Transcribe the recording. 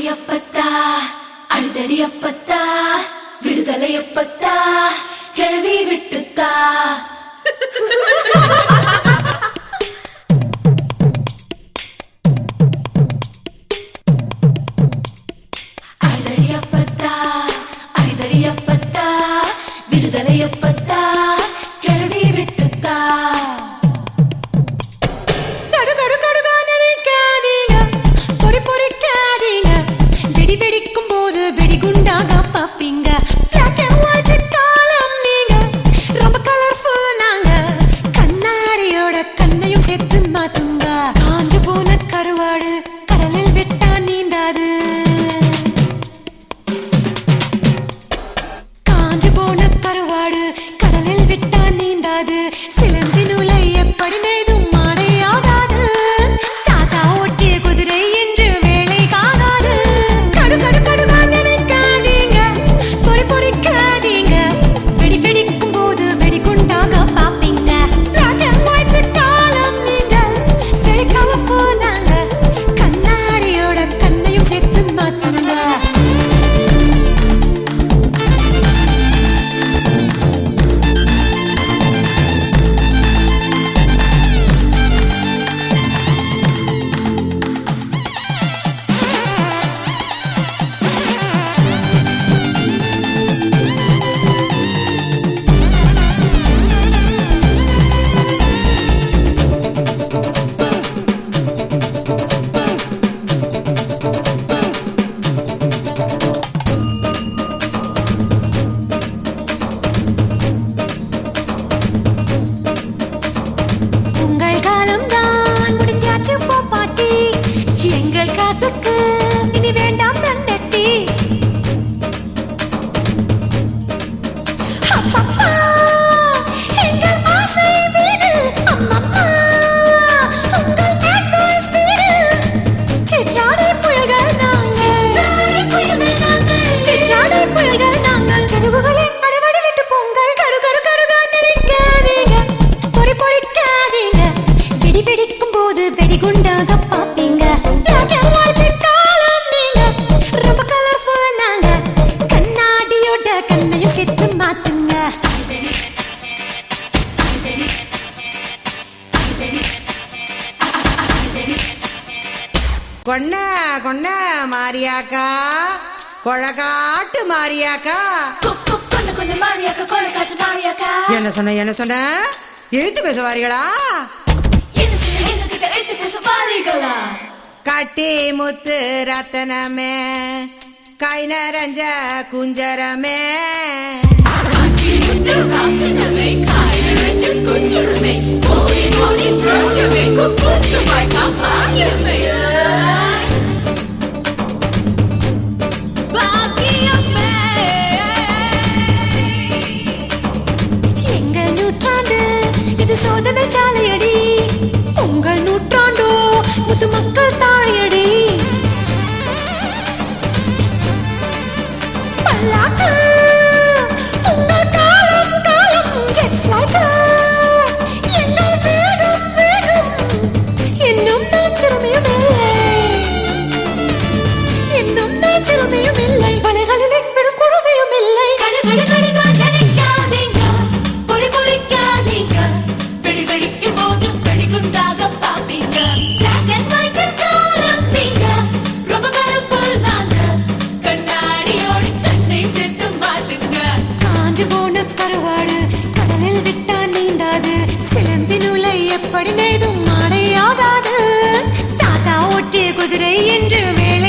அப்பத்தா அழுதடி அப்பத்தா விடுதலை அப்பத்தா கிழவி விட்டுத்தா அழுதடி அப்பத்தா அழுதடி அப்பத்தா விடுதலை அப்பத்தா கிழவி விட்டுத்தா கடு கடு கடுகா நினைக்காதீங்க பொறி பொறிக்காதீங்க வெடி வெடிக்கும் போது வெடிகுண்டாக பாப்பீங்க Black and white காலம் நீங்க ரொம்ப கலர்ஃபுல் நாங்க கண்ணாடியோட கண்ணையும் சேர்த்து மாத்துங்க காஞ்சு போன கருவாடு கடலில் விட்டா நீந்தாது காஞ்சு போன கருவாடு கடலில் விட்டா நீந்தாது சிலம்பி நூலை எப்படி நெய்தும் மாடையாகாது தாத்தா ஓட்டிய குதிரை என்று வேலை காகாது கடு கடு கடுவா நினைக்காதீங்க பொறி பொறிக்காதீங்க வெடி வெடிக்கும் போது வெடிகுண்டாக பாப்பீங்க Black and white காலம் நீங்க very colourful நாங்க கண்ணாடியோட கண்ணையும் சேர்த்து மாத்துங்க உங்கள் காலம் தான் முடிஞ்சாச்சு போ பாட்டி எங்கள் காத்துக்கு இனி வேண்டாம் தண்டட்டி அப்பப்பா, எங்கள் ஆசை வீடு. அம்மம்மா, உங்கள் bad boys வீடு. சிற்றாடை புயல்கள் நாங்கள். சிற்றாடை புயல்கள் நாங்கள். செருகுகளை அடிவடி விட்டு பொங்கல் கரு கரு கருகா நினைக்காதீங்க பொறி பொறிக்காதீங்க வெடி வெடிக்கும் போது வெடிகுண்டாக பாப்பீங்க Black and white காலம் நீங்க ரொம்ப கலர்ஃபுல் நாங்க கண்ணாடியோட கண்ணையும் சேர்த்து மாத்துங்க கொன்ன கொன்ன மாரியாக்கா கொழகாட்டு மாரியாக்கா கொக்கு கொன்னு கொன்னு மாரியாக்கா கொலை காட்டு மாரியாக்கா என்ன சொன்ன என்ன சொன்ன எழுத்து பேச வாரீங்களா என்ன செய்ய எங்க கிட்ட எடுத்து பேச பாருங்களா கட்டி முத்து ரத்தனமே கை நரஞ்ச குஞ்சரமே எங்கள் நூற்றாண்டு இது சோதனை சாலையடி உங்கள் நூற்றாண்டோ முத்து மக்கள் தாழையடி பல்லாக்கு உங்கள் காலம் காலம் ஜெட்ஸ் லைக் எங்கள் வேகம் வேகம் இன்னும் நான் சிறுமியும் இல்லை இன்னும் நான் சிறுமியும் இல்லை வலைகளில் விடும் குருவியும் இல்லை கடு கடு கடுகா நினைக்காதீங்க பொறி பொறிக்காதீங்க வெடி வெடிக்கும் போது வெடிகுண்டாக பாப்பீங்க Black and white காலம் நீங்க ரொம்ப colourful நாங்க கண்ணாடியோட கண்ணை சேர்த்து மாத்துங்க காஞ்சு போன கருவாடு கடலில் விட்டா நீந்தாது சிலம்பி நூலை எப்படி நெய்தும் மாடையாகாது தாத்தா ஓட்டிய குதிரை என்று வேலை